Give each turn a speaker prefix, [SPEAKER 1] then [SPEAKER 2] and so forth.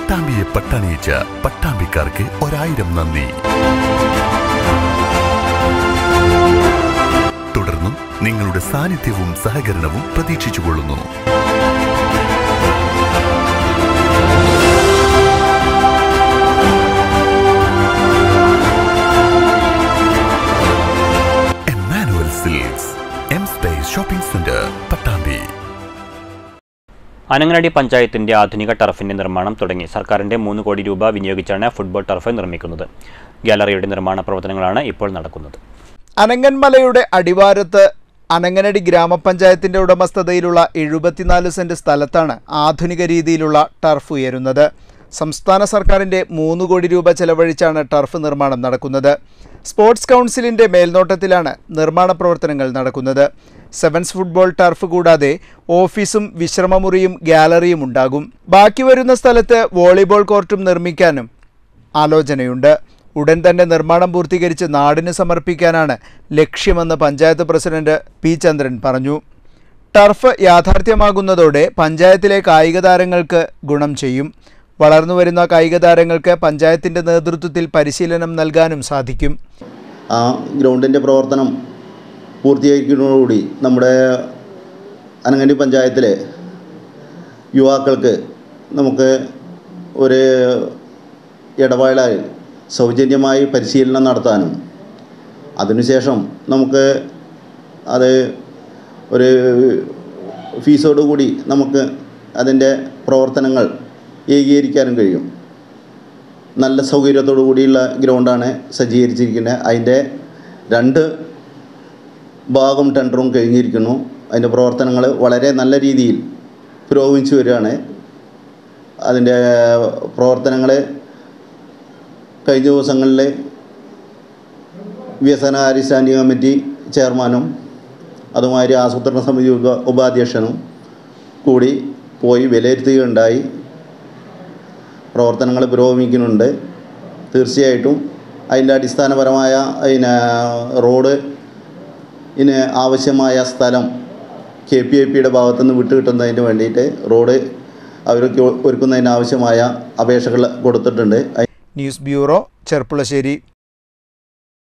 [SPEAKER 1] പട്ടാമ്പിയെ പട്ടണിയിച്ച പട്ടാമ്പിക്കാർക്ക് ഒരായിരം നന്ദി തുടർന്നും നിങ്ങളുടെ സാന്നിധ്യവും സഹകരണവും പ്രതീക്ഷിച്ചുകൊള്ളുന്നു Emmanuel silks M space shopping centre Pattambi
[SPEAKER 2] Ananganadi പഞ്ചായത്തിന്റെ ആധുനിക ടർഫിന്റെ നിർമ്മാണം തുടങ്ങി സർക്കാരിന്റെ മൂന്ന് കോടി രൂപ വിനിയോഗിച്ചാണ് ഫുട്ബോൾ ടർഫ് നിർമ്മിക്കുന്നത് ഗാലറിയുടെ നിർമ്മാണ പ്രവർത്തനങ്ങളാണ് ഇപ്പോൾ നടക്കുന്നത്
[SPEAKER 3] അനങ്ങന്മലയുടെ അടിവാരത്ത് അനങ്ങനടി ഗ്രാമപഞ്ചായത്തിന്റെ ഉടമസ്ഥതയിലുള്ള എഴുപത്തിനാല് സെന്റ് സ്ഥലത്താണ് ആധുനിക രീതിയിലുള്ള ടർഫ് ഉയരുന്നത് സംസ്ഥാന സർക്കാരിന്റെ മൂന്ന് കോടി രൂപ ചെലവഴിച്ചാണ് ടർഫ് നിർമ്മാണം നടക്കുന്നത് സ്പോർട്സ് കൗൺസിലിന്റെ മേൽനോട്ടത്തിലാണ് നിർമ്മാണ പ്രവർത്തനങ്ങൾ നടക്കുന്നത് സെവൻസ് ഫുട്ബോൾ ടർഫ് കൂടാതെ ഓഫീസും വിശ്രമമുറിയും ഗാലറിയും ഉണ്ടാകും ബാക്കി വരുന്ന സ്ഥലത്ത് വോളിബോൾ കോർട്ടും നിർമ്മിക്കാനും ആലോചനയുണ്ട് ഉടൻ തന്നെ നിർമ്മാണം പൂർത്തീകരിച്ച് നാടിന് സമർപ്പിക്കാനാണ് ലക്ഷ്യമെന്ന് പഞ്ചായത്ത് പ്രസിഡന്റ് പി ചന്ദ്രൻ പറഞ്ഞു ടർഫ് യാഥാർത്ഥ്യമാകുന്നതോടെ പഞ്ചായത്തിലെ കായിക താരങ്ങൾക്ക് ഗുണം ചെയ്യും വളർന്നുവരുന്ന കായിക താരങ്ങൾക്ക് പഞ്ചായത്തിന്റെ നേതൃത്വത്തിൽ പരിശീലനം നൽകാനും സാധിക്കും
[SPEAKER 4] ആ ഗ്രൗണ്ടിൻ്റെ പ്രവർത്തനം പൂർത്തീകരിക്കുന്നതോടുകൂടി നമ്മുടെ അനങ്ങണ്ടി പഞ്ചായത്തിലെ യുവാക്കൾക്ക് നമുക്ക് ഒരു ഇടവേളയിൽ സൗജന്യമായി പരിശീലനം നടത്താനും അതിനുശേഷം നമുക്ക് അത് ഒരു ഫീസോടുകൂടി നമുക്ക് അതിൻ്റെ പ്രവർത്തനങ്ങൾ ഏകീകരിക്കാനും കഴിയും നല്ല സൗകര്യത്തോടു കൂടിയുള്ള ഗ്രൗണ്ടാണ് സജ്ജീകരിച്ചിരിക്കുന്നത് അതിൻ്റെ രണ്ട് ഭാഗം ടെൻഡറും കഴിഞ്ഞിരിക്കുന്നു അതിൻ്റെ പ്രവർത്തനങ്ങൾ വളരെ നല്ല രീതിയിൽ പുരോഗമിച്ചു വരികയാണ് അതിൻ്റെ പ്രവർത്തനങ്ങൾ കഴിഞ്ഞ ദിവസങ്ങളിൽ വികസനകാര്യ സ്റ്റാൻഡിംഗ് കമ്മിറ്റി ചെയർമാനും അതുമാതിരി ആസൂത്രണ സമിതി ഉപ ഉപാധ്യക്ഷനും കൂടി പോയി വിലയിരുത്തുകയുണ്ടായി പ്രവർത്തനങ്ങൾ പുരോഗമിക്കുന്നുണ്ട് തീർച്ചയായിട്ടും അതിൻ്റെ അടിസ്ഥാനപരമായ അതിന് റോഡ് ഇതിന് ആവശ്യമായ സ്ഥലം കെ പി ഐ പിയുടെ ഭാഗത്തുനിന്ന് വിട്ടുകിട്ടുന്നതിന് വേണ്ടിയിട്ട് റോഡ് അവർക്ക് ഒരുക്കുന്നതിന് ആവശ്യമായ അപേക്ഷകൾ കൊടുത്തിട്ടുണ്ട്
[SPEAKER 3] ന്യൂസ് ബ്യൂറോ ചെർപ്പുളശ്ശേരി